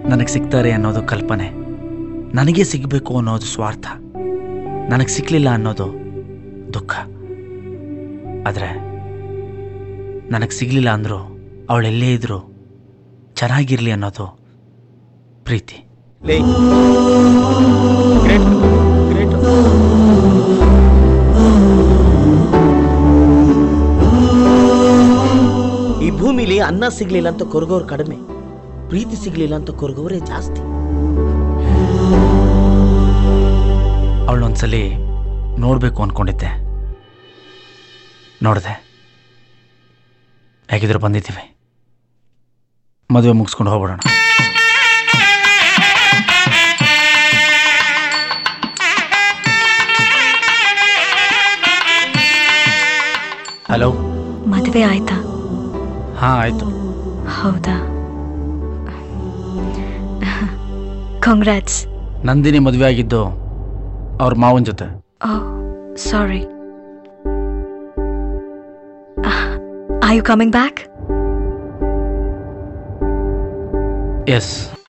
ನನಗೆ ಸಿಗ್ತಾರೆ ಅನ್ನೋದು ಕಲ್ಪನೆ ನನಗೆ ಸಿಗಬೇಕು ಅನ್ನೋದು ಸ್ವಾರ್ಥ ನನಗೆ ಸಿಕ್ಕಲಿಲ್ಲ ಅನ್ನೋದು ದುಃಖ ಆದರೆ ನನಗೆ ಸಿಗಲಿಲ್ಲ ಅಂದರೂ ಅವಳೆಲ್ಲೇ ಇದ್ದರೂ ಚೆನ್ನಾಗಿರಲಿ ಅನ್ನೋದು ಪ್ರೀತಿ ಲೇ ಗ್ರೇಟ್ ಗ್ರೇಟ್ ಈ ಭೂಮಿಲಿ ಅನ್ನ ಸಿಗ್ಲಿಲ್ಲ ಅಂತ ಕೊರಗೋರು ಕಡಿಮೆ ಪ್ರೀತಿ ಸಿಗ್ಲಿಲ್ಲ ಅಂತ ಕೊರಗೋರೇ ಜಾಸ್ತಿ ಅವಳೊಂದ್ಸಲಿ ನೋಡಬೇಕು ಅಂದ್ಕೊಂಡಿದ್ದೆ ನೋಡಿದೆ ಹೇಗಿದ್ರು ಬಂದಿದ್ದೀವಿ ಮದುವೆ ಮುಗಿಸ್ಕೊಂಡು ಹೋಗ್ಬಿಡೋಣ ಹಲೋ ಮದುವೆ ಆಯ್ತಾ ಹಾಂ ಆಯಿತು ಹೌದಾ ಕಾಂಗ್ರಾಟ್ಸ್ ನಂದಿನಿ ಮದುವೆ ಆಗಿದ್ದು ಅವ್ರ ಮಾವನ ಜೊತೆ oh sorry are you coming back S